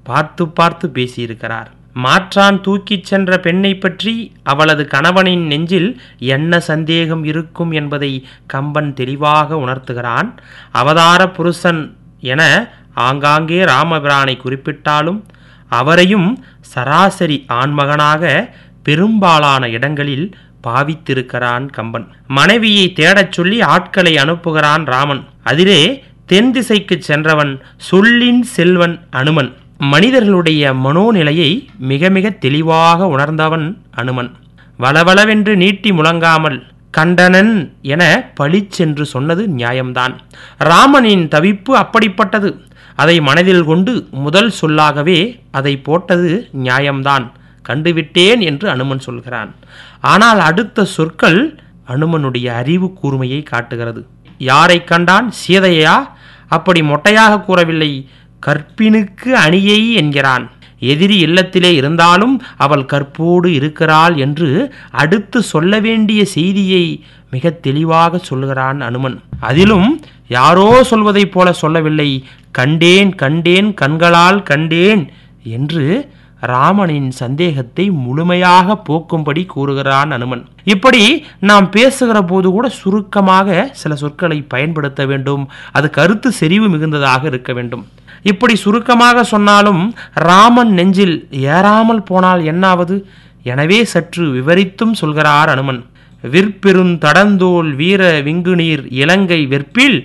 பார்த்து பார்த்து பேசியிருக்கிறார் மாற்றான் தூக்கிச் சென்ற பெண்ணை பற்றி அவளது கணவனின் நெஞ்சில் என்ன சந்தேகம் இருக்கும் என்பதை கம்பன் தெளிவாக உணர்த்துகிறான் அவதார புருஷன் என ஆங்காங்கே ராமபிரானை குறிப்பிட்டாலும் அவரையும் சராசரி ஆண்மகனாக பெரும்பாலான இடங்களில் பாவித்திருக்கிறான் கம்பன் மனைவியை தேடச் சொல்லி ஆட்களை அனுப்புகிறான் ராமன் அதிலே தென் திசைக்கு சென்றவன் சொல்லின் செல்வன் அனுமன் மனிதர்களுடைய மனோநிலையை மிக மிக தெளிவாக உணர்ந்தவன் அனுமன் வளவளவென்று நீட்டி முழங்காமல் கண்டனன் என பளிச்சென்று சொன்னது நியாயம்தான் ராமனின் தவிப்பு அப்படிப்பட்டது அதை மனதில் கொண்டு முதல் சொல்லாகவே அதை போட்டது நியாயம்தான் கண்டுவிட்டேன் என்று அனுமன் சொல்கிறான் ஆனால் அடுத்த சொற்கள் அனுமனுடைய அறிவு கூர்மையை காட்டுகிறது யாரை கண்டான் சீதையா அப்படி மொட்டையாக கூறவில்லை கற்பினுக்கு அணியை என்கிறான் எதிரி இல்லத்திலே இருந்தாலும் அவள் கற்போடு இருக்கிறாள் என்று அடுத்து சொல்ல வேண்டிய செய்தியை மிக தெளிவாக சொல்கிறான் அனுமன் அதிலும் யாரோ சொல்வதைப் போல சொல்லவில்லை கண்டேன் கண்டேன் கண்களால் கண்டேன் என்று ராமனின் சந்தேகத்தை முழுமையாக போக்கும்படி கூறுகிறான் அனுமன் இப்படி நாம் பேசுகிற போது கூட சுருக்கமாக சில சொற்களை பயன்படுத்த வேண்டும் அது கருத்து செறிவு மிகுந்ததாக இருக்க வேண்டும் இப்படி சுருக்கமாக சொன்னாலும் ராமன் நெஞ்சில் ஏறாமல் போனால் என்னாவது எனவே சற்று விவரித்தும் சொல்கிறார் அனுமன் விற்பெருந்தடந்தோல் வீர விங்குநீர் இலங்கை வெற்பில்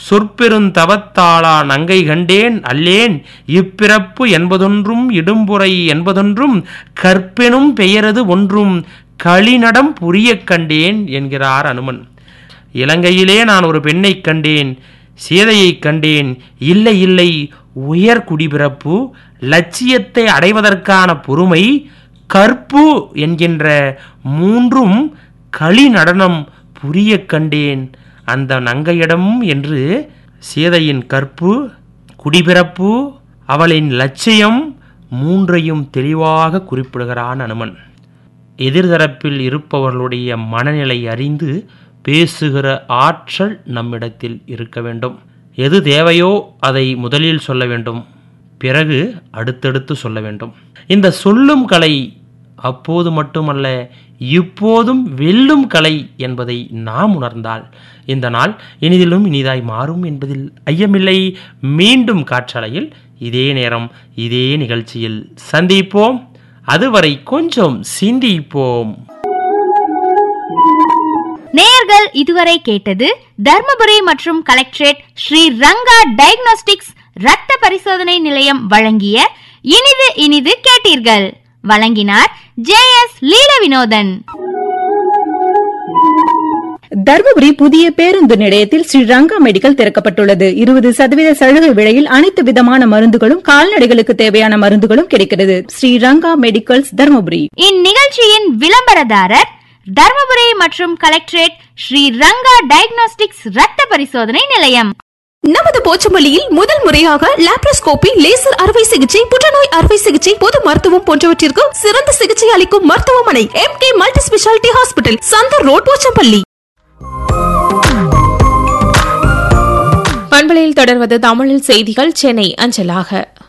சொற்பெருந்தவத்தாளா நங்கை கண்டேன் அல்லேன் இப்பிறப்பு என்பதொன்றும் இடும்புரை என்பதொன்றும் கற்பெனும் பெயரது ஒன்றும் களிநடம் புரியக் கண்டேன் என்கிறார் அனுமன் இலங்கையிலே நான் ஒரு பெண்ணைக் கண்டேன் சீதையைக் கண்டேன் இல்லை இல்லை உயர் குடிபிறப்பு லட்சியத்தை அடைவதற்கான பொறுமை கற்பு என்கின்ற மூன்றும் களி நடனம் புரியக் கண்டேன் அந்த நங்கையிடம் என்று சீதையின் கற்பு குடிபிறப்பு அவளின் லட்சியம் மூன்றையும் தெளிவாக குறிப்பிடுகிறான் அனுமன் எதிர்தரப்பில் இருப்பவர்களுடைய மனநிலை அறிந்து பேசுகிற ஆற்றல் நம்மிடத்தில் இருக்க வேண்டும் எது தேவையோ அதை முதலில் சொல்ல வேண்டும் பிறகு அடுத்தடுத்து சொல்ல வேண்டும் இந்த சொல்லும் கலை அப்போது மட்டுமல்ல இப்போதும் வெல்லும் கலை என்பதை நாம் உணர்ந்தால் இந்த நாள் இனிதிலும் இனிதாய் மாறும் என்பதில் ஐயமில்லை மீண்டும் காற்றலையில் இதே நேரம் இதே நிகழ்ச்சியில் சந்திப்போம் அதுவரை கொஞ்சம் சிந்திப்போம் நேயர்கள் இதுவரை கேட்டது தர்மபுரி மற்றும் கலெக்டரேட் ஸ்ரீ ரங்கா டயக்னோஸ்டிக்ஸ் ரத்த பரிசோதனை நிலையம் வழங்கிய இனிது இனிது கேட்டீர்கள் வழங்கினார் ஜே எஸ் லீல வினோதன் தர்மபுரி புதிய பேருந்து நிலையத்தில் ஸ்ரீ ரங்கா மெடிக்கல் திறக்கப்பட்டுள்ளது இருபது சதவீத சலுகை விலையில் அனைத்து விதமான மருந்துகளும் கால்நடைகளுக்கு தேவையான மருந்துகளும் கிடைக்கிறது ஸ்ரீ ரங்கா மெடிக்கல்ஸ் தர்மபுரி இந்நிகழ்ச்சியின் விளம்பரதாரர் தர்மபுரி மற்றும் கலெக்டரேட் ஸ்ரீ ரங்கா டயக்னோஸ்டிக்ஸ் ரத்த பரிசோதனை நிலையம் நமது போச்சம்பள்ளியில் முதல் முறையாக லாப்ரோஸ்கோபி லேசர் அறுவை சிகிச்சை புற்றுநோய் அறுவை சிகிச்சை பொது மருத்துவம் போன்றவற்றிற்கு சிறந்த சிகிச்சை அளிக்கும் மருத்துவமனை M K multi speciality hospital Chandar road Pochampalli பண்பலையில் தொடர்வது தமிழில் செய்திகள் சென்னை அஞ்சலாக